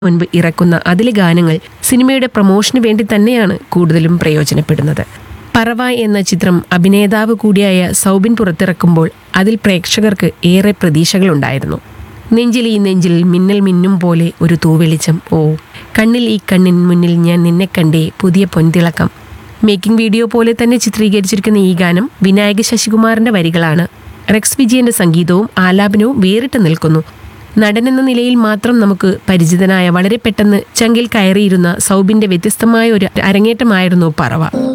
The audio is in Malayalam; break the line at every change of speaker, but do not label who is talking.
മുൻപ് ഇറക്കുന്ന അതിലെ ഗാനങ്ങൾ സിനിമയുടെ പ്രൊമോഷന് വേണ്ടി തന്നെയാണ് കൂടുതലും പ്രയോജനപ്പെടുന്നത് പറവ എന്ന ചിത്രം അഭിനേതാവ് കൂടിയായ സൗബിൻ പുറത്തിറക്കുമ്പോൾ അതിൽ പ്രേക്ഷകർക്ക് ഏറെ പ്രതീക്ഷകളുണ്ടായിരുന്നു നെഞ്ചിൽ ഈ നെഞ്ചിൽ മിന്നൽ മിന്നും പോലെ ഒരു തൂവെളിച്ചം ഓ കണ്ണിൽ ഈ കണ്ണിൻ മുന്നിൽ ഞാൻ നിന്നെ കണ്ടേ പുതിയ പൊൻതിളക്കം മേക്കിംഗ് വീഡിയോ പോലെ തന്നെ ചിത്രീകരിച്ചിരിക്കുന്ന ഈ ഗാനം വിനായക ശശികുമാറിന്റെ വരികളാണ് റെക്സ് വിജയന്റെ സംഗീതവും ആലാപനവും വേറിട്ട് നിൽക്കുന്നു നടനെന്ന നിലയിൽ മാത്രം നമുക്ക് പരിചിതനായ വളരെ പെട്ടെന്ന് ചങ്കിൽ കയറിയിരുന്ന സൗബിന്റെ വ്യത്യസ്തമായ ഒരു അരങ്ങേറ്റമായിരുന്നു പറവ